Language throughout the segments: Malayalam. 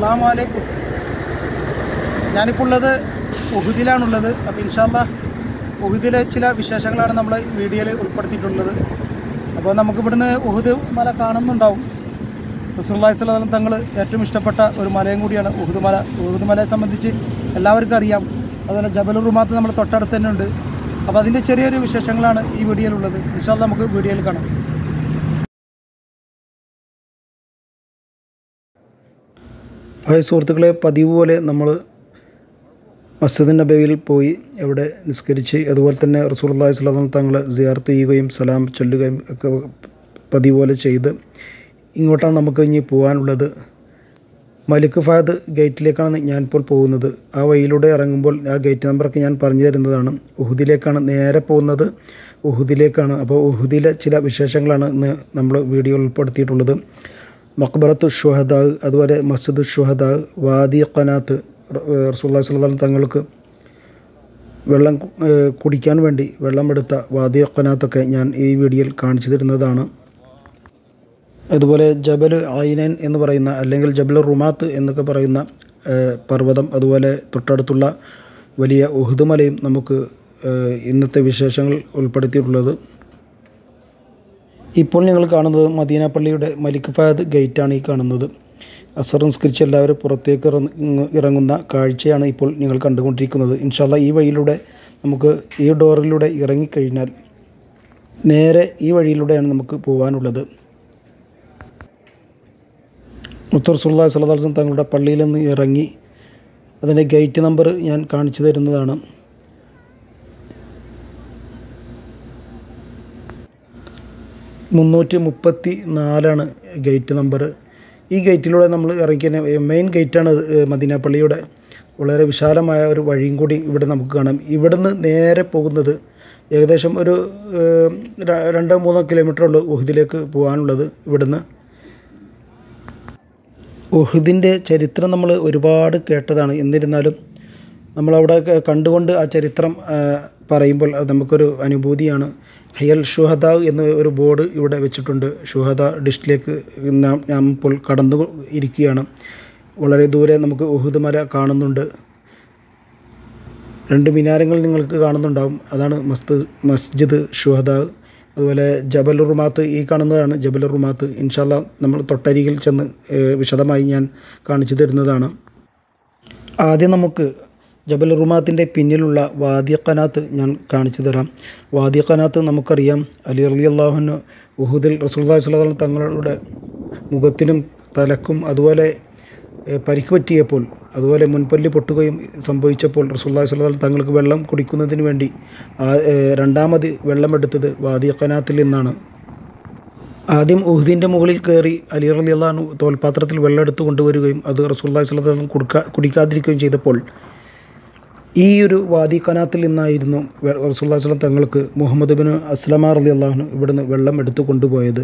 അസ്സാം വലൈക്കും ഞാനിപ്പോൾ ഉള്ളത് ഉഹുദിലാണുള്ളത് അപ്പോൾ ഇൻഷാല്ല ഉഹുദിലെ ചില വിശേഷങ്ങളാണ് നമ്മൾ വീഡിയോയിൽ ഉൾപ്പെടുത്തിയിട്ടുള്ളത് അപ്പോൾ നമുക്ക് ഇവിടുന്ന് ഉഹുദ് മല കാണുന്നുണ്ടാവും റസൂല്ലാഹി സ്വലം തങ്ങൾ ഏറ്റവും ഇഷ്ടപ്പെട്ട ഒരു മലയും കൂടിയാണ് ഉഹുദ് മല ഉഹുദ് മലയെ സംബന്ധിച്ച് എല്ലാവർക്കും അറിയാം അതുപോലെ ജബലുർ റുമാത്ത് നമ്മൾ തൊട്ടടുത്ത് തന്നെ ഉണ്ട് അപ്പോൾ അതിൻ്റെ ചെറിയൊരു വിശേഷങ്ങളാണ് ഈ വീഡിയോയിലുള്ളത് ഇൻഷാല്ല നമുക്ക് വീഡിയോയിൽ കാണാം ഹായ് സുഹൃത്തുക്കളെ പതിവ് പോലെ നമ്മൾ മസ്ജിദ് നബവിയിൽ പോയി അവിടെ നിസ്കരിച്ച് അതുപോലെ തന്നെ റസൂലുള്ളാഹി സ്വല്ലല്ലാഹു അലൈഹി വസല്ലം തങ്ങളെ സിയാർത്ത് ചെയ്യുകയും സലാം ചൊല്ലുകയും ഒക്കെ പതിവ് പോലെ ചെയ്ത് ഇങ്ങോട്ടാണ് നമുക്ക് ഇനി പോകാനുള്ളത് മലിക് ഫഹദ് ഗേറ്റിലേക്കാണ് ഞാനിപ്പോൾ പോകുന്നത് ആ വഴിയിലൂടെ ഇറങ്ങുമ്പോൾ ആ ഗേറ്റ് നമ്പറൊക്കെ ഞാൻ പറഞ്ഞു തരുന്നതാണ് ഉഹുദിലേക്കാണ് നേരെ പോകുന്നത് ഉഹുദിലേക്കാണ് അപ്പോൾ ഉഹുദിലെ ചില വിശേഷങ്ങളാണ് ഇന്ന് നമ്മൾ വീഡിയോ ഉൾപ്പെടുത്തിയിട്ടുള്ളത് മക്ബറത്തു ഷുഹദാ അതുപോലെ മസ്ജിദ് ഷുഹദാ വാദി ഖനാത്ത് റസൂല്ലാ സ്വല്ലം തങ്ങൾക്ക് വെള്ളം ഏഹ്, കുടിക്കാൻ വേണ്ടി വെള്ളമെടുത്ത വാദി ഖനാത്തൊക്കെ ഞാൻ ഈ വീഡിയോയിൽ കാണിച്ചു തരുന്നതാണ് അതുപോലെ ജബൽ ഐനൻ എന്ന് പറയുന്ന അല്ലെങ്കിൽ ജബൽ റുമാത്ത് എന്നൊക്കെ പറയുന്ന ഏഹ്, പർവ്വതം അതുപോലെ തൊട്ടടുത്തുള്ള വലിയ ഉഹുദ് മലയും നമുക്ക് ഏഹ്, ഇന്നത്തെ വിശേഷങ്ങൾ ഉൾപ്പെടുത്തിയിട്ടുള്ളത് ഇപ്പോൾ ഞങ്ങൾ കാണുന്നത് മദീന പള്ളിയുടെ മലിക് ഫഹദ് ഗേറ്റാണ് ഈ കാണുന്നത് അസർ നിസ്കരിച്ച് എല്ലാവരും പുറത്തേക്ക് ഇറങ്ങ- ഇറങ്ങുന്ന കാഴ്ചയാണ് ഇപ്പോൾ നിങ്ങൾ കണ്ടുകൊണ്ടിരിക്കുന്നത് ഇൻഷാല്ല ഈ വഴിയിലൂടെ നമുക്ക് ഈ ഡോറിലൂടെ ഇറങ്ങിക്കഴിഞ്ഞാൽ നേരെ ഈ വഴിയിലൂടെയാണ് നമുക്ക് പോകാനുള്ളത് മുത്തർ സുല്ലാ സലദാസം തങ്ങളുടെ പള്ളിയിൽ നിന്ന് ഇറങ്ങി അതിൻ്റെ ഗേറ്റ് നമ്പർ ഞാൻ കാണിച്ചു തരുന്നതാണ് മുന്നൂറ്റി മുപ്പത്തി നാലാണ് ഗേറ്റ് നമ്പർ ഈ ഗേറ്റിലൂടെ നമ്മൾ ഇറങ്ങിയ മെയിൻ ഗേറ്റാണ് ഇത്, ഏഹ്, മദീന പള്ളിയുടെ വളരെ വിശാലമായ ഒരു വഴിയും കൂടി ഇവിടെ നമുക്ക് കാണാം ഇവിടുന്ന് നേരെ പോകുന്നത് ഏകദേശം ഒരു ഏഹ്, ര- രണ്ടോ മൂന്നോ കിലോമീറ്റർ ഉള്ളൂ ഉഹുദിലേക്ക് പോകാനുള്ളത് ഇവിടുന്ന് ഉഹുദിൻ്റെ ചരിത്രം നമ്മൾ ഒരുപാട് കേട്ടതാണ് എന്നിരുന്നാലും നമ്മളവിടെ ക- കണ്ടുകൊണ്ട് ആ ചരിത്രം ആ, പറയുമ്പോൾ അത് നമുക്കൊരു അനുഭൂതിയാണ് ഹയൽ ഷുഹദ എന്ന് ഒരു ബോർഡ് ഇവിടെ വെച്ചിട്ടുണ്ട് ഷുഹദ ഡിസ്റ്റിലേക്ക് നാം നാം ഇപ്പോൾ കടന്നു ഇരിക്കുകയാണ് വളരെ ദൂരെ നമുക്ക് ഉഹുദ് മല കാണുന്നുണ്ട് രണ്ട് മിനാരങ്ങൾ നിങ്ങൾക്ക് കാണുന്നുണ്ടാവും അതാണ് മസ്ത് മസ്ജിദ് ഷുഹദ അതുപോലെ ജബൽ റുമാത്ത് ഈ കാണുന്നതാണ് ജബൽ റുമാത്ത് ഇൻഷാല്ല നമ്മൾ തൊട്ടരികിൽ ചെന്ന് ഏഹ്, വിശദമായി ഞാൻ കാണിച്ചു തരുന്നതാണ് ആദ്യം നമുക്ക് ജബൽ റുമാത്തിൻ്റെ പിന്നിലുള്ള വാദിയ ഖനാത്ത് ഞാൻ കാണിച്ചു തരാം വാദിയ ഖനാത്ത് നമുക്കറിയാം അലി അലി അള്ളാഹുന് ഉഹുദിൽ റസൂൽദാഹി സ്വലാം തങ്ങളുടെ മുഖത്തിനും തലക്കും അതുപോലെ ഏഹ്, പരിക്ക് പറ്റിയപ്പോൾ അതുപോലെ മുൻപല്ലി പൊട്ടുകയും സംഭവിച്ചപ്പോൾ റസൂല്ലാഹി സ്വലാം തങ്ങൾക്ക് വെള്ളം കുടിക്കുന്നതിന് വേണ്ടി ആ, ഏഹ്, രണ്ടാമത് വെള്ളമെടുത്തത് വാദിയ ഖനാത്തിൽ നിന്നാണ് ആദ്യം ഉഹുദിൻ്റെ മുകളിൽ കയറി അലി റലി അള്ളഹാനു തോൽപാത്രത്തിൽ വെള്ളം എടുത്തു കൊണ്ടുവരികയും അത് റസൂല്ലാഹി സ്വലം കൊടുക്കാ കുടിക്കാതിരിക്കുകയും ചെയ്തപ്പോൾ ഈ ഒരു വാദി കനാത്തിൽ നിന്നായിരുന്നു വെ- റസൂലുള്ളാഹി സ്വലം തങ്ങൾക്ക് മുഹമ്മദ് ബിൻ അസ്ലമ റലി അള്ളാഹുന് ഇവിടുന്ന് വെള്ളം എടുത്തു കൊണ്ടുപോയത്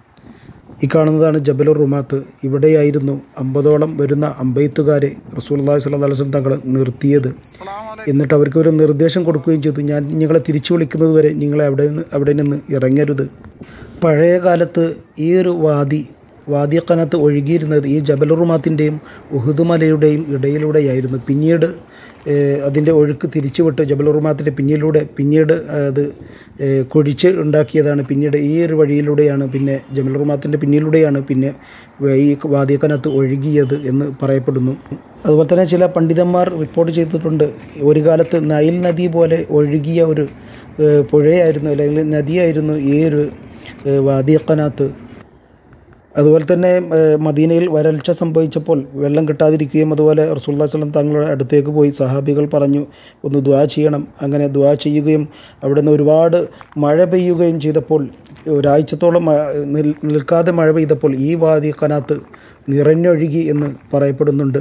ഈ കാണുന്നതാണ് ജബലുർ റുമാത്ത് ഇവിടെയായിരുന്നു അമ്പതോളം വരുന്ന അമ്പെയ്ത്തുകാരെ റസൂലുള്ളാഹി സ്വല്ലല്ലാഹു അലൈഹി വസല്ലം തങ്ങൾ നിർത്തിയത് എന്നിട്ട് അവർക്ക് ഒരു നിർദ്ദേശം കൊടുക്കുകയും ചെയ്തു ഞാൻ നിങ്ങളെ തിരിച്ചു വിളിക്കുന്നത് വരെ നിങ്ങളെ അവിടെ നിന്ന് അവിടെ നിന്ന് ഇറങ്ങരുത് പഴയ കാലത്ത് ഈ ഒരു വാദി വാദിയക്കനത്ത് ഒഴുകിയിരുന്നത് ഈ ജബലുറുമാത്തിൻ്റെയും ഉഹുദുമലയുടെയും ഇടയിലൂടെയായിരുന്നു പിന്നീട് ഏഹ്, അതിൻ്റെ ഒഴുക്ക് തിരിച്ചുവിട്ട് ജബലുറുമാത്തിൻ്റെ പിന്നിലൂടെ പിന്നീട് അത് ഏഹ്, കുഴിച്ച് ഉണ്ടാക്കിയതാണ് പിന്നീട് ഈ ഒരു വഴിയിലൂടെയാണ് പിന്നെ ജബലുറുമാത്തിൻ്റെ പിന്നിലൂടെയാണ് പിന്നെ ഈ വാദിയക്കനത്ത് ഒഴുകിയത് എന്ന് പറയപ്പെടുന്നു അതുപോലെ തന്നെ ചില പണ്ഡിതന്മാർ റിപ്പോർട്ട് ചെയ്തിട്ടുണ്ട് ഒരു കാലത്ത് നൈൽ നദി പോലെ ഒഴുകിയ ഒരു ഏഹ്, പുഴയായിരുന്നു അല്ലെങ്കിൽ നദിയായിരുന്നു ഈ ഒരു ഏഹ്, വാദിയക്കനത്ത് അതുപോലെ തന്നെ ഏഹ്, മദീനയിൽ വരൾച്ച സംഭവിച്ചപ്പോൾ വെള്ളം കിട്ടാതിരിക്കുകയും അതുപോലെ റസൂല്ലാ സ്വലം തങ്ങളുടെ അടുത്തേക്ക് പോയി സഹാബികൾ പറഞ്ഞു ഒന്ന് ദ്വാ ചെയ്യണം അങ്ങനെ ദ്വാ ചെയ്യുകയും അവിടെ നിന്ന് ഒരുപാട് മഴ പെയ്യുകയും ചെയ്തപ്പോൾ ഒരാഴ്ചത്തോളം മ- നിൽ നിൽക്കാതെ മഴ പെയ്തപ്പോൾ ഈ വാദി കനാത്ത് നിറഞ്ഞൊഴുകി എന്ന് പറയപ്പെടുന്നുണ്ട്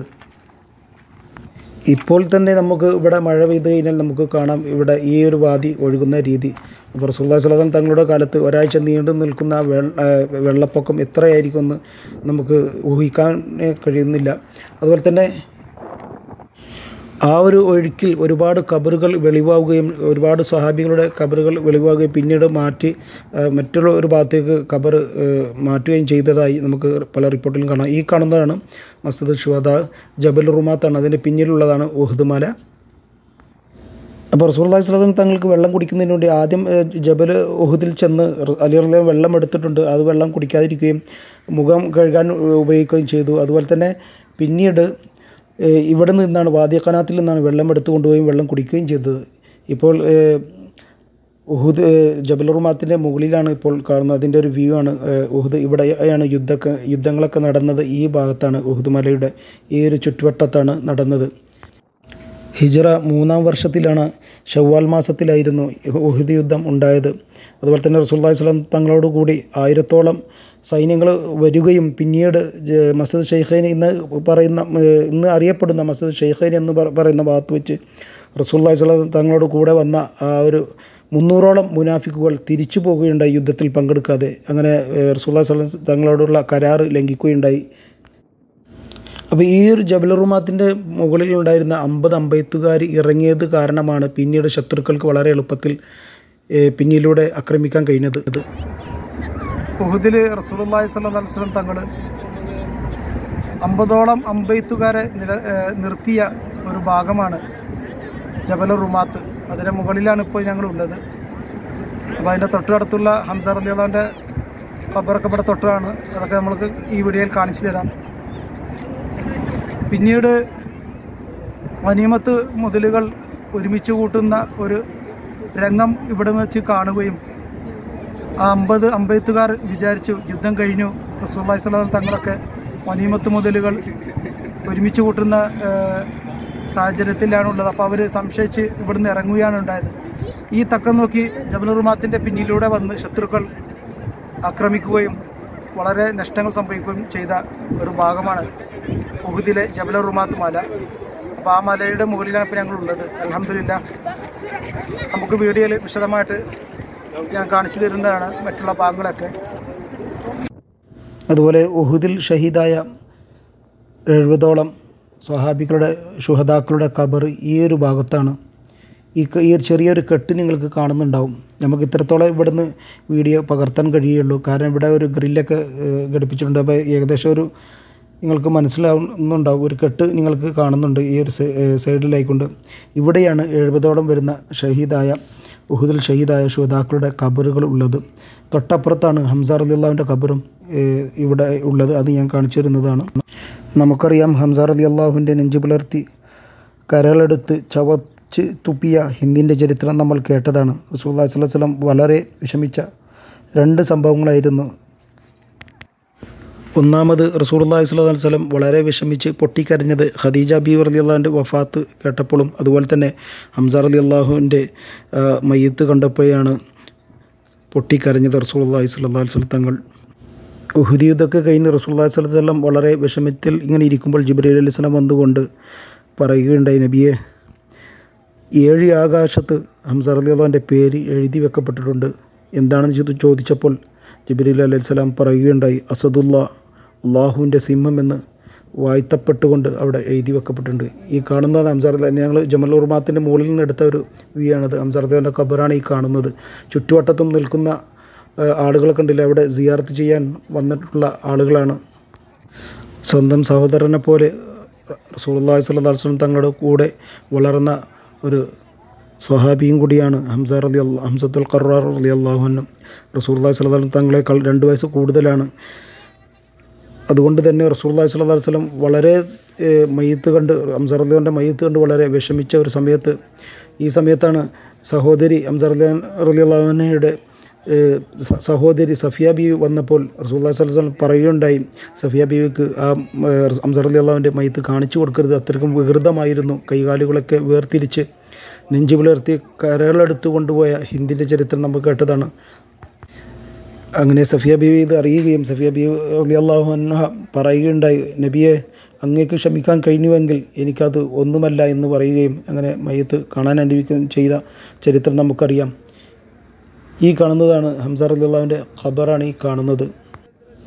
ഇപ്പോൾ തന്നെ നമുക്ക് ഇവിടെ മഴ പെയ്ത് കഴിഞ്ഞാൽ നമുക്ക് കാണാം ഇവിടെ ഈ ഒരു വാദി ഒഴുകുന്ന രീതി അപ്പോൾ റസൂല്ലാ സ്വലം തങ്ങളുടെ കാലത്ത് ഒരാഴ്ച നീണ്ടു നിൽക്കുന്ന വെള്ള ഏഹ് വെള്ളപ്പൊക്കം എത്രയായിരിക്കുമെന്ന് നമുക്ക് ഊഹിക്കാൻ കഴിയുന്നില്ല അതുപോലെ തന്നെ ആ ഒരു ഒഴുക്കിൽ ഒരുപാട് കബറുകൾ വെളിവാവുകയും ഒരുപാട് സ്വഹാബികളുടെ കബറുകൾ വെളിവാവുകയും പിന്നീട് മാറ്റി ആ, മറ്റുള്ള ഒരു ഭാഗത്തേക്ക് കബർ മാറ്റുകയും ചെയ്തതായി നമുക്ക് പല റിപ്പോർട്ടിലും കാണാം ഈ കാണുന്നതാണ് മസ്ജിദ് ഷുഹദ ജബൽ റുമാത്താണ് അതിൻ്റെ പിന്നിലുള്ളതാണ് ഉഹദ് മല അപ്പോൾ റസൂർലാഹി സ്വലം തങ്ങൾക്ക് വെള്ളം കുടിക്കുന്നതിന് വേണ്ടി ആദ്യം ഏഹ്, ജബൽ ഉഹുദിൽ ചെന്ന് റ- അലി റളിയല്ലാഹു അൻഹു വെള്ളം എടുത്തിട്ടുണ്ട് അത് വെള്ളം കുടിക്കാതിരിക്കുകയും മുഖം കഴുകാൻ ഉപയോഗിക്കുകയും ചെയ്തു അതുപോലെ തന്നെ പിന്നീട് ഏഹ്, ഇവിടെ നിന്നാണ് വാദ്യഖനാത്തിൽ നിന്നാണ് വെള്ളം എടുത്തു കൊണ്ടുപോയി വെള്ളം കുടിക്കുകയും ചെയ്തത് ഇപ്പോൾ ഏഹ്, ഉഹുദ് ഏഹ്, ജബൽ റുമാത്തിൻ്റെ മുകളിലാണ് ഇപ്പോൾ കാണുന്നത് അതിൻ്റെ ഒരു വ്യൂ ആണ് ഏഹ്, ഉഹുദ് ഇവിടെയാണ് യുദ്ധമൊക്കെ യുദ്ധങ്ങളൊക്കെ നടന്നത് ഈ ഭാഗത്താണ് ഉഹുദ് മലയുടെ ഈ ഒരു ചുറ്റുവട്ടത്താണ് നടന്നത് ഹിജറ മൂന്നാം വർഷത്തിലാണ് ഷവ്വാൽ മാസത്തിലായിരുന്നു ഉഹുദ് യുദ്ധം ഉണ്ടായത് അതുപോലെ തന്നെ റസൂല്ലാഹി സ്വലം തങ്ങളോട് കൂടി ആയിരത്തോളം സൈന്യങ്ങൾ വരികയും പിന്നീട് ജ- മസ്ജിദ് ഷെയ്ഖൈൻ ഇന്ന് പറയുന്ന ഏഹ്, ഇന്ന് അറിയപ്പെടുന്ന മസ്ജിദ് ഷെയ്ഖൈൻ എന്ന് പറ- പറയുന്ന ഭാഗത്ത് വെച്ച് റസൂല്ലാഹി സ്വലം തങ്ങളോട് കൂടെ വന്ന ആ ഒരു മുന്നൂറോളം മുനാഫിക്കുകൾ തിരിച്ചു പോവുകയുണ്ടായി യുദ്ധത്തിൽ പങ്കെടുക്കാതെ അങ്ങനെ ഏഹ്, റസൂല്ലാഹി സ്വലം തങ്ങളോടുള്ള കരാറ് ലംഘിക്കുകയുണ്ടായി അപ്പോൾ ഈ ഒരു ജബൽ റുമാത്തിൻ്റെ മുകളിലുണ്ടായിരുന്ന അമ്പത് അമ്പയത്തുകാർ ഇറങ്ങിയത് കാരണമാണ് പിന്നീട് ശത്രുക്കൾക്ക് വളരെ എളുപ്പത്തിൽ ഏഹ്, പിന്നിലൂടെ ആക്രമിക്കാൻ കഴിഞ്ഞത് ഇത് ഉഹുദിൽ റസൂലുള്ളാഹി സ്വല്ലല്ലാഹു അലൈഹി വസല്ലം തങ്ങൾ അമ്പതോളം അമ്പെയ്ത്തുകാരെ നില ഏഹ്, നിർത്തിയ ഒരു ഭാഗമാണ് ജബൽ റുമാത്ത് അതിൻ്റെ മുകളിലാണ് ഇപ്പോൾ ഞങ്ങളുള്ളത് അപ്പോൾ അതിൻ്റെ തൊട്ടടുത്തുള്ള ഹംസ റലിയുടെ ഖബറൊക്കെ ഇവിടെ തൊട്ടാണ് അതൊക്കെ നമ്മൾക്ക് ഈ വീഡിയോയിൽ കാണിച്ചു തരാം പിന്നീട് വനീമത്ത് മുതലുകൾ ഒരുമിച്ച് കൂട്ടുന്ന ഒരു രംഗം ഇവിടെ വെച്ച് കാണുകയും ആ അമ്പത് അമ്പയത്തുകാർ വിചാരിച്ചു യുദ്ധം കഴിഞ്ഞു റസൂല്ലായി സ്വലാം തങ്ങളൊക്കെ വനീമത്ത് മുതലുകൾ ഒരുമിച്ച് കൂട്ടുന്ന ഏഹ്, സാഹചര്യത്തിലാണുള്ളത് അപ്പോൾ അവർ സംശയിച്ച് ഇവിടുന്ന് ഇറങ്ങുകയാണ് ഉണ്ടായത് ഈ തക്കം നോക്കി ജബലുറുമാത്തിൻ്റെ പിന്നിലൂടെ വന്ന് ശത്രുക്കൾ ആക്രമിക്കുകയും വളരെ നഷ്ടങ്ങൾ സംഭവിക്കുകയും ചെയ്ത ഒരു ഭാഗമാണ് ഉഹുദിലെ ജബല റുമാത്ത് മല അപ്പോൾ ആ മലയുടെ മുകളിലാണ് ഇപ്പോൾ ഞങ്ങളുള്ളത് അലഹമില്ല നമുക്ക് വീഡിയോയിൽ വിശദമായിട്ട് ഞാൻ കാണിച്ചു തരുന്നതാണ് മറ്റുള്ള ഭാഗങ്ങളൊക്കെ അതുപോലെ ഉഹുദിൽ ഷഹീദായ എഴുപതോളം സ്വഹാബികളുടെ ഷുഹദാക്കളുടെ ഖബർ ഈ ഒരു ഭാഗത്താണ് ഈ ക- ഈ ഒരു ചെറിയൊരു കെട്ട് നിങ്ങൾക്ക് കാണുന്നുണ്ടാവും നമുക്ക് ഇത്രത്തോളം ഇവിടുന്ന് വീഡിയോ പകർത്താൻ കഴിയുള്ളൂ കാരണം ഇവിടെ ഒരു ഗ്രില്ലൊക്കെ ഏഹ്, ഘടിപ്പിച്ചിട്ടുണ്ട് അപ്പോൾ ഏകദേശം ഒരു നിങ്ങൾക്ക് മനസ്സിലാവുന്നുണ്ടാവും ഒരു കെട്ട് നിങ്ങൾക്ക് കാണുന്നുണ്ട് ഈ ഒരു സൈ- ഏഹ്, സൈഡിലായിക്കൊണ്ട് ഇവിടെയാണ് എഴുപതോളം വരുന്ന ഷഹീദായ ഉഹുദിൽ ഷഹീദായ ഷുഹദാക്കളുടെ ഖബറുകൾ ഉള്ളത് തൊട്ടപ്പുറത്താണ് ഹംസാർ അലിയുള്ളാവിൻ്റെ ഖബറും ഏഹ്, ഇവിടെ ഉള്ളത് അത് ഞാൻ കാണിച്ചു തരുന്നതാണ് നമുക്കറിയാം ഹംസാർ അലി അള്ളാഹുവിൻ്റെ നെഞ്ചു പുലർത്തി കരളെടുത്ത് ചവച്ച് തുപ്പിയ ഹിന്ദിൻ്റെ ചരിത്രം നമ്മൾ കേട്ടതാണ് റസൂല്ലാ വസ്ലം വളരെ വിഷമിച്ച രണ്ട് സംഭവങ്ങളായിരുന്നു ഒന്നാമത് റസൂലുള്ളാഹി സ്വല്ലല്ലാഹു അലൈഹി വസല്ലം വളരെ വിഷമിച്ച് പൊട്ടിക്കരഞ്ഞത് ഖദീജ ബി റളിയല്ലാഹുവിൻ്റെ വഫാത്ത് കേട്ടപ്പോഴും അതുപോലെ തന്നെ ഹംസ റളിയല്ലാഹുവിൻ്റെ ആ, മയ്യത്ത് കണ്ടപ്പോഴാണ് പൊട്ടിക്കരഞ്ഞത് റസൂലുള്ളാഹി സ്വല്ലല്ലാഹു അലൈഹി വസല്ലം തങ്ങൾ ഉഹുദ് യുദ്ധമൊക്കെ കഴിഞ്ഞ് റസൂലുള്ളാഹി സ്വല്ലല്ലാഹു അലൈഹി വസല്ലം വളരെ വിഷമത്തിൽ ഇങ്ങനെ ഇരിക്കുമ്പോൾ ജിബ്രീൽ അലൈഹി സ്വലം വന്നുകൊണ്ട് പറയുകയുണ്ടായി നബിയെ ഏഴ് ആകാശത്ത് ഹംസ റളിയല്ലാഹുവിൻ്റെ പേര് എഴുതി വെക്കപ്പെട്ടിട്ടുണ്ട് എന്താണെന്ന് ചോദി- ചോദിച്ചപ്പോൾ ജിബ്രീൽ അലൈഹി സ്വലാം പറയുകയുണ്ടായി അസദുല്ല അള്ളാഹുവിൻ്റെ സിംഹം എന്ന് വാഴ്ത്തപ്പെട്ടുകൊണ്ട് അവിടെ എഴുതി വെക്കപ്പെട്ടിട്ടുണ്ട് ഈ കാണുന്നതാണ് ഹംസാർ ഞങ്ങൾ ജമൽ ഉർമാത്തിൻ്റെ മുകളിൽ നിന്ന് എടുത്ത ഒരു വ്യൂ ആണത് ഹംസാർദേവൻ്റെ ഖബറാണ് ഈ കാണുന്നത് ചുറ്റുവട്ടത്തും നിൽക്കുന്ന ആ, ആളുകളെ കണ്ടില്ല അവിടെ സിയാർത്ത് ചെയ്യാൻ വന്നിട്ടുള്ള ആളുകളാണ് സ്വന്തം സഹോദരനെ പോലെ റസൂലുള്ളാഹി സ്വല്ലല്ലാഹു അലൈഹി വസല്ലം തങ്ങളുടെ കൂടെ വളർന്ന ഒരു സ്വഹാബിയും കൂടിയാണ് ഹംസ റലി അള്ളാഹ് ഹംസത്തുൽ ഖറാർ റലി അള്ളാഹുനും റസൂലുള്ളാഹി സ്വല്ലല്ലാഹു അലൈഹി വസല്ലം തങ്ങളെക്കാൾ രണ്ട് വയസ്സ് കൂടുതലാണ് അതുകൊണ്ട് തന്നെ റസൂലുള്ളാഹി സ്വല്ലല്ലാഹു അലൈഹി വസല്ലം വളരെ ഏഹ്, മയ്യത്ത് കണ്ട് ഹംസ റലിയുടെ മയ്യത്ത് കണ്ട് വളരെ വിഷമിച്ച ഒരു സമയത്ത് ഈ സമയത്താണ് സഹോദരി ഹംസ റലി റലി അള്ളാഹുനയുടെ സ- സഹോദരി സഫിയ ബീവി വന്നപ്പോൾ റസൂല്ലാ സ്വലം പറയുകയുണ്ടായി സഫിയ ബീവിക്ക് ആ അംസർ അലി അള്ളാഹുവിൻ്റെ മയത്ത് കാണിച്ചു കൊടുക്കരുത് അത്രയ്ക്കും വികൃതമായിരുന്നു കൈകാലുകളൊക്കെ വേർതിരിച്ച് നെഞ്ചു പുലർത്തി കരകളെടുത്ത് കൊണ്ടുപോയ ഹിന്ദിൻ്റെ ചരിത്രം നമ്മൾ കേട്ടതാണ് അങ്ങനെ സഫിയ ബീവി ഇത് അറിയുകയും സഫിയ ബീവി അലി അള്ളാഹു അൻഹ പറയുകയുണ്ടായി നബിയെ അങ്ങേക്ക് ക്ഷമിക്കാൻ കഴിഞ്ഞുവെങ്കിൽ എനിക്കത് ഒന്നുമല്ല എന്ന് പറയുകയും അങ്ങനെ മയ്യത്ത് കാണാൻ അനുഭവിക്കുകയും ചെയ്ത ചരിത്രം നമുക്കറിയാം ഈ കാണുന്നതാണ് ഹംസ അലിള്ളാവിൻ്റെ ഖബറാണ് ഈ കാണുന്നത്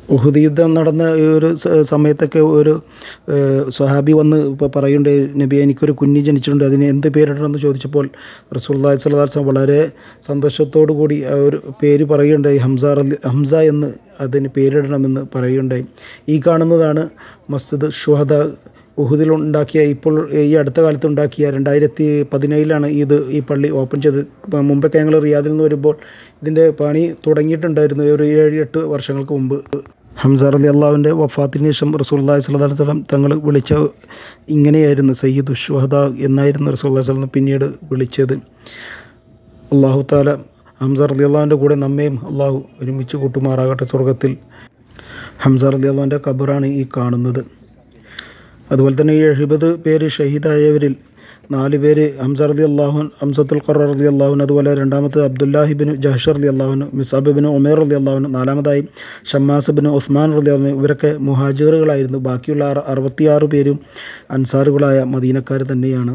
ഉഹുദ് യുദ്ധം നടന്ന ഈ ഒരു സ- സമയത്തൊക്കെ ഒരു ഏഹ്, സ്വഹാബി വന്ന് ഇപ്പോൾ പറയുന്നുണ്ട് നബി എനിക്കൊരു കുഞ്ഞ് ജനിച്ചിട്ടുണ്ട് അതിന് എന്ത് പേരിടണമെന്ന് ചോദിച്ചപ്പോൾ റസൂല്ലാ സ്വലാസം വളരെ സന്തോഷത്തോടു കൂടി ആ ഒരു പേര് പറയുകയുണ്ടായി ഹംസ റലി ഹംസ എന്ന് അതിന് പേരിടണമെന്ന് പറയുകയുണ്ടായി ഈ കാണുന്നതാണ് മസ്ജിദ് ഷുഹദ ഉഹുദിലുണ്ടാക്കിയ ഇപ്പോൾ ഈ അടുത്ത കാലത്ത് ഉണ്ടാക്കിയ രണ്ടായിരത്തി പതിനേഴിലാണ് ഇത് ഈ പള്ളി ഓപ്പൺ ചെയ്ത് ഇപ്പം മുമ്പൊക്കെ ഞങ്ങൾ റിയാദിൽ നിന്ന് വരുമ്പോൾ ഇതിൻ്റെ പണി തുടങ്ങിയിട്ടുണ്ടായിരുന്നു ഒരു ഏഴ് എട്ട് വർഷങ്ങൾക്ക് മുമ്പ് ഹംസ അലി അള്ളാഹുവിൻ്റെ വഫാത്തിന് ശേഷം റസൂല്ലാഹി സ്വല്ലല്ലാഹു അലൈഹി വസല്ലം തങ്ങൾ വിളിച്ച ഇങ്ങനെയായിരുന്നു സയ്യിദ് ഷുഹദ എന്നായിരുന്നു റസൂല്ലാഹി സ്വലം പിന്നീട് വിളിച്ചത് അള്ളാഹു താല ഹംസ അലി അള്ളാഹുവിൻ്റെ കൂടെ നമ്മയും അള്ളാഹു ഒരുമിച്ച് കൂട്ടുമാറാകട്ടെ സ്വർഗത്തിൽ ഹംസ അലി അള്ളാഹുവിൻ്റെ ഖബറാണ് ഈ കാണുന്നത് അതുപോലെ തന്നെ ഈ എഴുപത് പേര് ഷഹീദായവരിൽ നാല് പേര് ഹംസ റലി അള്ളാഹുൻ ഹംസത്തുൽ ഖറർ റലി അള്ളാഹുൻ അതുപോലെ രണ്ടാമത് അബ്ദുല്ലാഹിബിന് ജഹഷർ അലി അള്ളാഹുൻ മിസാബിബിന് ഉമേർ അലി അള്ളാഹുൻ നാലാമതായി ഷമ്മാസ് ബിൻ ഉസ്മാൻ റലി അള്ളാഹുൻ ഇവരൊക്കെ മുഹാജിറുകളായിരുന്നു ബാക്കിയുള്ള ആറ് അറുപത്തിയാറ് പേരും അൻസാറുകളായ മദീനക്കാർ തന്നെയാണ്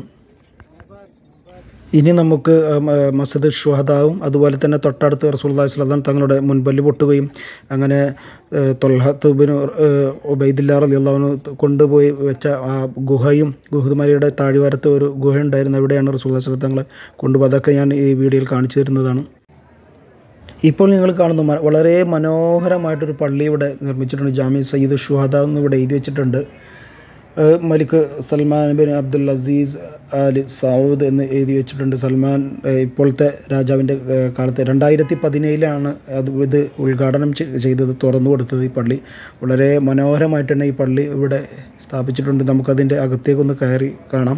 ഇനി നമുക്ക് ഉം, ഏഹ്, മസ്ജിദ് ഷുഹദാവും അതുപോലെ തന്നെ തൊട്ടടുത്ത് റസൂലുള്ളാഹി സ്വല്ലല്ലാഹു അലൈഹി വസല്ലം തങ്ങളുടെ മുൻപല്ല് പൊട്ടുകയും അങ്ങനെ ഏഹ്, തൊൽഹത്ത് ബിൻ ഏഹ്, ഉബൈദില്ലാ റളിയല്ലാഹു അൻഹു കൊണ്ടുപോയി വെച്ച ആ ഗുഹയും ഗുഹുദ്മലയുടെ താഴ്വാരത്ത് ഒരു ഗുഹ ഉണ്ടായിരുന്നു അവിടെയാണ് റസൂലുള്ളാഹി സ്വല്ലല്ലാഹു അലൈഹി വസല്ലം തങ്ങളെ കൊണ്ടുപോയി അതൊക്കെ ഞാൻ ഈ വീഡിയോയിൽ കാണിച്ചു തരുന്നതാണ് ഇപ്പോൾ നിങ്ങൾ കാണുന്ന മ- വളരെ മനോഹരമായിട്ടൊരു പള്ളി ഇവിടെ നിർമ്മിച്ചിട്ടുണ്ട് ജാമി സയ്യിദ് ഷുഹദ എന്ന് ഇവിടെ എഴുതി വെച്ചിട്ടുണ്ട് ഏഹ് Malik Salman bin Abdul Aziz Ali Saud എന്ന് എഴുതി വെച്ചിട്ടുണ്ട് സൽമാൻ ഏഹ് ഇപ്പോഴത്തെ രാജാവിൻ്റെ ഏഹ് കാലത്ത് രണ്ടായിരത്തി പതിനേഴിലാണ് അത് ഇത് ഉദ്ഘാടനം ചെ- ചെയ്തത് തുറന്നു കൊടുത്തത് ഈ പള്ളി വളരെ മനോഹരമായിട്ട് തന്നെ ഈ പള്ളി ഇവിടെ സ്ഥാപിച്ചിട്ടുണ്ട് നമുക്കതിൻ്റെ അകത്തേക്കൊന്ന് കയറി കാണാം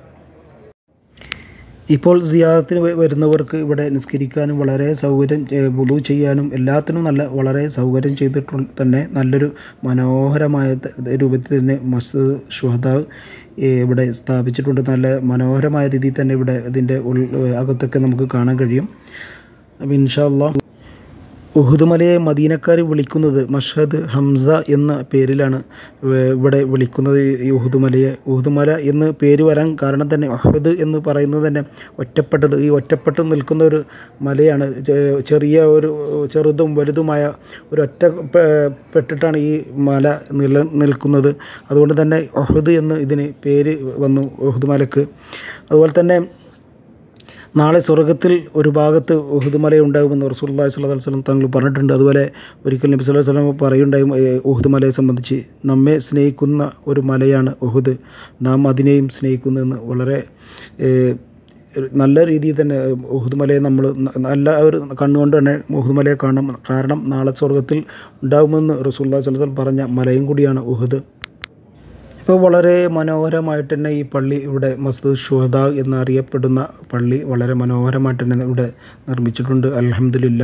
ഇപ്പോൾ സിയാറത്തിന് വ- വരുന്നവർക്ക് ഇവിടെ നിസ്കരിക്കാനും വളരെ സൗകര്യം വുളു ചെയ്യാനും എല്ലാത്തിനും നല്ല വളരെ സൗകര്യം ചെയ്തിട്ടുള്ള തന്നെ നല്ലൊരു മനോഹരമായ ത- രൂപത്തിൽ തന്നെ മസ്ജിദ് ഷുഹദ ഇവിടെ സ്ഥാപിച്ചിട്ടുണ്ട് നല്ല മനോഹരമായ രീതിയിൽ തന്നെ ഇവിടെ ഇതിൻ്റെ ഉൾ അകത്തൊക്കെ നമുക്ക് കാണാൻ കഴിയും അപ്പം ഇൻഷാല്ലാ ഉഹുദ് മലയെ മദീനക്കാർ വിളിക്കുന്നത് മഷഹദ് ഹംസ എന്ന പേരിലാണ് വേ- ഇവിടെ വിളിക്കുന്നത് ഈ ഉഹുദ് മലയെ ഉഹുദ് മല എന്ന് പേര് വരാൻ കാരണം തന്നെ അഹദ് എന്ന് പറയുന്നത് തന്നെ ഒറ്റപ്പെട്ടത് ഈ ഒറ്റപ്പെട്ട് നിൽക്കുന്ന ഒരു മലയാണ് ചെ- ചെറിയ ഒരു ചെറുതും വലുതുമായ ഒരു ഒറ്റ പെ- പെട്ടിട്ടാണ് ഈ മല നില നിൽക്കുന്നത് അതുകൊണ്ട് തന്നെ ഒഹദ് എന്ന് ഇതിന് പേര് വന്നു ഉഹുദ് മലക്ക് അതുപോലെ തന്നെ നാളെ സ്വർഗത്തിൽ ഒരു ഭാഗത്ത് ഉഹുദ് മല ഉണ്ടാകുമെന്ന് റസൂലുള്ളാഹി സ്വല്ലല്ലാഹു അലൈഹി വസല്ലം തങ്ങൾ പറഞ്ഞിട്ടുണ്ട് അതുപോലെ ഒരിക്കൽ നബി സല്ലല്ലാഹു അലൈഹി വസല്ലം പറയുണ്ടായും ഏഹ്, ഉഹുദ് മലയെ സംബന്ധിച്ച് നമ്മെ സ്നേഹിക്കുന്ന ഒരു മലയാണ് ഉഹുദ് നാം അതിനെയും സ്നേഹിക്കുന്നതെന്ന് വളരെ ഏഹ്, ഒരു നല്ല രീതിയിൽ തന്നെ ഉഹുദ് മലയെ നമ്മൾ ന- നല്ല ഒരു കണ്ണുകൊണ്ട് തന്നെ ഉഹുദ് മലയെ കാണണം കാരണം നാളെ സ്വർഗത്തിൽ ഉണ്ടാകുമെന്ന് റസൂലുള്ളാഹി സ്വല്ലല്ലാഹു അലൈഹി വസല്ലം പറഞ്ഞ മലയും കൂടിയാണ് ഉഹുദ് ഇപ്പോൾ വളരെ മനോഹരമായിട്ട് തന്നെ ഈ പള്ളി ഇവിടെ മസ്ജിദ് ഷുഹദ എന്നറിയപ്പെടുന്ന പള്ളി വളരെ മനോഹരമായിട്ട് തന്നെ ഇവിടെ നിർമ്മിച്ചിട്ടുണ്ട് അൽഹംദുലില്ല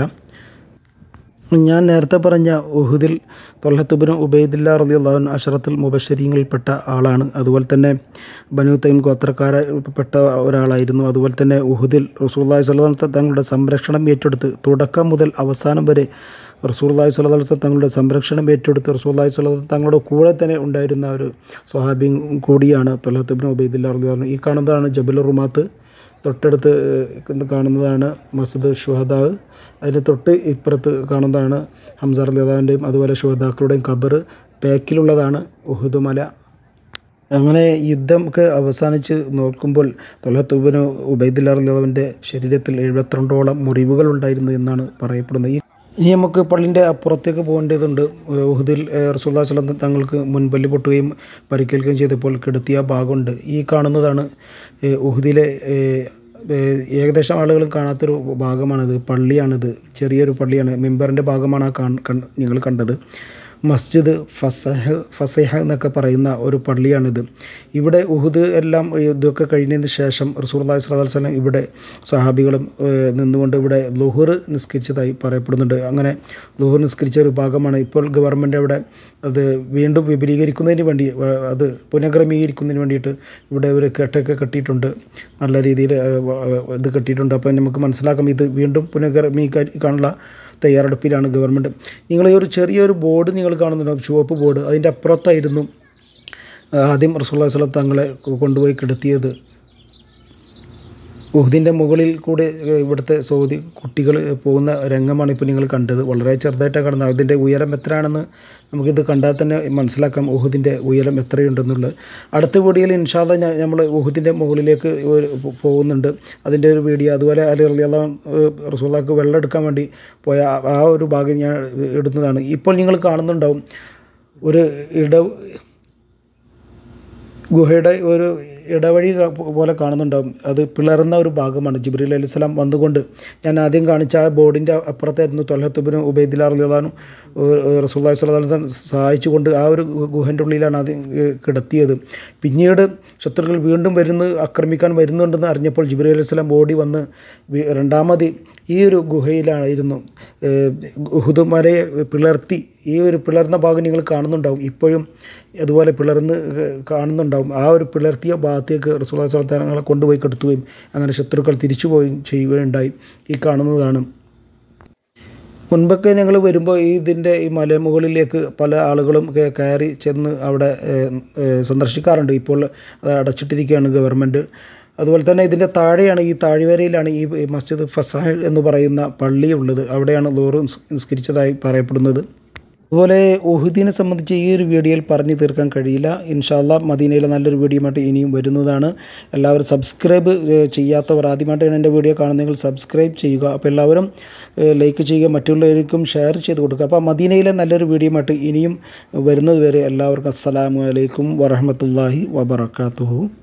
ഞാൻ നേരത്തെ പറഞ്ഞ ഉഹുദിൽ തൊല്ലത്തുബിന് ഉബൈദില്ല റളിയല്ലാഹു അഷറത്തുൽ മുബഷരീങ്ങളിൽപ്പെട്ട ആളാണ് അതുപോലെ തന്നെ ബനു തൈം ഗോത്രക്കാരപ്പെട്ട ഒരാളായിരുന്നു അതുപോലെ തന്നെ ഉഹുദിൽ റസൂലുള്ളാഹി സ്വല്ലല്ലാഹു അലൈഹി വസല്ലം തങ്ങളുടെ സംരക്ഷണം ഏറ്റെടുത്ത് തുടക്കം മുതൽ അവസാനം വരെ റസൂലുള്ളാഹി സ്വല്ലല്ലാഹു അലൈഹി വസല്ലം തങ്ങളുടെ സംരക്ഷണം ഏറ്റെടുത്ത് റസൂലുള്ളാഹി സ്വല്ലല്ലാഹു അലൈഹി വസല്ലം തങ്ങളുടെ കൂടെ തന്നെ ഉണ്ടായിരുന്ന ഒരു സ്വഹാബി കൂടിയാണ് തൊല്ലത്തുബിന് ഉബൈദില്ല റളിയല്ലാഹു അൻഹു. ഈ കാണുന്നതാണ് ജബൽ റുമാത്ത് തൊട്ടടുത്ത് ഏഹ് കാണുന്നതാണ് മസ്ജിദ് ഷുഹദാവ് അതിന് തൊട്ട് ഇപ്പുറത്ത് കാണുന്നതാണ് ഹംസർ ലിതാവിൻ്റെയും അതുപോലെ ഷുഹദാക്കളുടെയും ഖബർ ബാക്കിലുള്ളതാണ് ഉഹുദ് മല അങ്ങനെ യുദ്ധം ഒക്കെ അവസാനിച്ച് നോക്കുമ്പോൾ തൊലത്തുബിന് ഉബൈദുല്ലാ ലിതാവിൻ്റെ ശരീരത്തിൽ എഴുപത്തിരണ്ടോളം മുറിവുകൾ ഉണ്ടായിരുന്നു എന്നാണ് പറയപ്പെടുന്നത് ഈ ഇനി നമുക്ക് പള്ളിൻ്റെ അപ്പുറത്തേക്ക് പോകേണ്ടതുണ്ട് ഉഹുദിൽ റസൂല്ലാ സ്വലം തങ്ങൾക്ക് മുൻപല്ലി പൊട്ടുകയും പരിക്കേൽക്കുകയും ചെയ്തപ്പോൾ കിടത്തിയ ഭാഗമുണ്ട് ഈ കാണുന്നതാണ് ഏഹ്, ഉഹുദിലെ ഏഹ്, ഏഹ്, ഏകദേശം ആളുകൾ കാണാത്തൊരു ഭാഗമാണിത് പള്ളിയാണിത് ചെറിയൊരു പള്ളിയാണ് മെമ്പറിൻ്റെ ഭാഗമാണ് ആ കാൺ കൺ- നിങ്ങൾ കണ്ടത് മസ്ജിദ് ഫസഹ് ഫസഹ എന്നൊക്കെ പറയുന്ന ഒരു പള്ളിയാണിത് ഇവിടെ ഉഹുദ് എല്ലാം ഇതൊക്കെ കഴിഞ്ഞതിന് ശേഷം റസൂർല്ലാഹി സ്വലാഹു വസ്ലം ഇവിടെ സഹാബികളും ഏഹ്, നിന്നുകൊണ്ട് ഇവിടെ ലുഹുർ നിസ്കരിച്ചതായി പറയപ്പെടുന്നുണ്ട് അങ്ങനെ ലുഹുർ നിസ്കരിച്ച ഒരു ഭാഗമാണ് ഇപ്പോൾ ഗവൺമെൻറ് അവിടെ അത് വീണ്ടും വിപുലീകരിക്കുന്നതിന് വേണ്ടി ഏഹ്, അത് പുനഃക്രമീകരിക്കുന്നതിന് വേണ്ടിയിട്ട് ഇവിടെ ഒരു കെട്ടൊക്കെ കെട്ടിയിട്ടുണ്ട് നല്ല രീതിയിൽ ഏഹ്, വ- ഇത് കെട്ടിയിട്ടുണ്ട് അപ്പോൾ നമുക്ക് മനസ്സിലാക്കാം ഇത് വീണ്ടും പുനഃക്രമീകരിക്കാനുള്ള തയ്യാറെടുപ്പിലാണ് ഗവൺമെൻറ് നിങ്ങൾ ഈ ഒരു ചെറിയൊരു ബോർഡ് നിങ്ങൾ കാണുന്നുണ്ടാവും ചുവപ്പ് ബോർഡ് അതിൻ്റെ അപ്പുറത്തായിരുന്നു ആദ്യം റസൂള്ളി സ്വലം തങ്ങളെ കൊണ്ടുപോയി കിടത്തിയത് ഉഹുദിൻ്റെ മുകളിൽ കൂടെ ഏഹ്, ഇവിടുത്തെ സൗദി കുട്ടികൾ പോകുന്ന രംഗമാണ് ഇപ്പോൾ നിങ്ങൾ കണ്ടത് വളരെ ചെറുതായിട്ടാണ് കാണുന്നത് അതിൻ്റെ ഉയരം എത്രയാണെന്ന് നമുക്കിത് കണ്ടാൽ തന്നെ മനസ്സിലാക്കാം ഉഹുദിൻ്റെ ഉയരം എത്രയുണ്ടെന്നുള്ളത് അടുത്ത വീഡിയോയിൽ ഇൻഷാല്ല നമ്മൾ ഉഹുദിൻ്റെ മുകളിലേക്ക് ഒരു പോ- പോകുന്നുണ്ട് അതിൻ്റെ ഒരു വീഡിയോ അതുപോലെ അലി റളിയല്ലാ റസൂള്ളാക്ക് വെള്ളം എടുക്കാൻ വേണ്ടി പോയ ആ- ആ ഒരു ഭാഗം ഞാൻ ഇടുന്നതാണ് ഇപ്പോൾ നിങ്ങൾ കാണുന്നുണ്ടാവും ഒരു ഇട ഗുഹയുടെ ഒരു ഇടവഴി ക- പോലെ കാണുന്നുണ്ടാവും അത് പിളർന്ന ഒരു ഭാഗമാണ് ജിബ്രീൽ അലൈഹി സ്വലാം വന്നുകൊണ്ട് ഞാൻ ആദ്യം കാണിച്ച ആ ബോർഡിൻ്റെ അപ്പുറത്തായിരുന്നു തൊലഹത്തുബിന് ഉബൈദില്ല റളിയല്ലാഹു റസൂല്ലാഹി സ്വല്ലല്ലാഹു അലൈഹി വസല്ലം സഹായിച്ചുകൊണ്ട് ആ ഒരു ഗുഹൻ്റെ ഉള്ളിലാണ് ആദ്യം ഏഹ്, കിടത്തിയത് പിന്നീട് ശത്രുക്കൾ വീണ്ടും വരുന്നു ആക്രമിക്കാൻ വരുന്നുണ്ടെന്ന് അറിഞ്ഞപ്പോൾ ജിബ്രീൽ അലൈഹി സ്വലാം ഓടി വന്ന് വി- രണ്ടാമത് ഈ ഒരു ഗുഹയിലായിരുന്നു ഏഹ്, ഉഹുദ് മലയെ പിളർത്തി ഈ ഒരു പിളർന്ന ഭാഗം നിങ്ങൾ കാണുന്നുണ്ടാവും ഇപ്പോഴും അതുപോലെ പിളർന്ന് ഏഹ്, കാണുന്നുണ്ടാവും ആ ഒരു പിളർത്തിയ ഭാഗത്തേക്ക് റസൂൽ തങ്ങളെ കൊണ്ടുപോയി കെടുത്തുകയും അങ്ങനെ ശത്രുക്കൾ തിരിച്ചു പോവുകയും ചെയ്യുകയുണ്ടായി ഈ കാണുന്നതാണ് മുൻപൊക്കെ ഞങ്ങൾ വരുമ്പോൾ ഈ ഇതിൻ്റെ ഈ മലമുകളിലേക്ക് പല ആളുകളും കേ- കയറി ചെന്ന് അവിടെ ഏഹ്, ഏഹ്, സന്ദർശിക്കാറുണ്ട് ഇപ്പോൾ അത് അടച്ചിട്ടിരിക്കുകയാണ് ഗവൺമെൻറ് അതുപോലെ തന്നെ ഇതിൻ്റെ താഴെയാണ് ഈ താഴ്വരയിലാണ് ഈ ഈ മസ്ജിദ് ഫസാഹ് എന്ന് പറയുന്ന പള്ളി ഉള്ളത് അവിടെയാണ് ലോറ് നിസ്കരിച്ചതായി പറയപ്പെടുന്നത് അതുപോലെ ഉഹുദിനെ സംബന്ധിച്ച് ഈ ഒരു വീഡിയോയിൽ പറഞ്ഞു തീർക്കാൻ കഴിയില്ല ഇൻഷാല്ല മദീനയിലെ നല്ലൊരു വീഡിയോയുമായിട്ട് ഇനിയും വരുന്നതാണ് എല്ലാവരും സബ്സ്ക്രൈബ് ഏഹ്, ചെയ്യാത്തവർ ആദ്യമായിട്ടാണ് എൻ്റെ വീഡിയോ കാണുന്നതെങ്കിൽ സബ്സ്ക്രൈബ് ചെയ്യുക അപ്പോൾ എല്ലാവരും ഏഹ്, ലൈക്ക് ചെയ്യുക മറ്റുള്ളവർക്കും ഷെയർ ചെയ്ത് കൊടുക്കുക അപ്പോൾ മദീനയിലെ നല്ലൊരു വീഡിയോയുമായിട്ട് ഇനിയും വരുന്നത് വരെ എല്ലാവർക്കും അസ്സലാമു അലൈക്കും വറഹമത്തല്ലാഹി വബർക്കാത്തുഹു